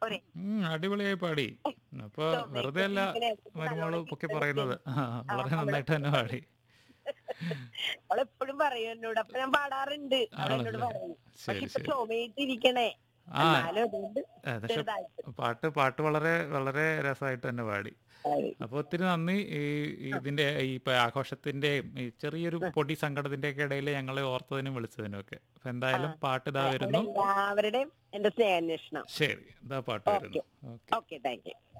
പോരെ ഉം, അടിപൊളിയായി പാടി അപ്പൊ വെറുതെ അല്ല മരുമോള് പൊക്കി പറയുന്നത് ആ, വളരെ നന്നായിട്ട് തന്നെ പാടി അവളെപ്പോഴും പറയും എന്നോട് അപ്പൊ ഞാൻ പാടാറുണ്ട് അവൾ എന്നോട് ആണല്ലേ? പറയും ശരി, പക്ഷെ ഇപ്പൊ ശരി. ചുമയിട്ടിരിക്കണേ ആ എന്നാലും അതുകൊണ്ട് അതെ, പക്ഷെ ചെറുതായിട്ട് പാട്ട് പാട്ട് വളരെ വളരെ രസമായിട്ട് തന്നെ പാടി പാടി. അപ്പോൾ ഒത്തിരി നന്ദി ഈ ഈ ഇതിന്റെ ഈ ഇപ്പൊ ആഘോഷത്തിന്റെയും ഈ ചെറിയൊരു പൊടി സങ്കടത്തിന്റെ ഒക്കെ ഇടയിൽ ഞങ്ങളെ ഓർത്തതിനും വിളിച്ചതിനും ഒക്കെ അപ്പൊ എന്തായാലും പാട്ട് ഇതാ അവിടെ വരുന്നു എല്ലാവരുടെയും എന്റെ സ്നേഹാന്വേഷണം ശരി ഇതാ പാട്ട് വരുന്നു ഓക്കെ ഓക്കെ താങ്ക് യു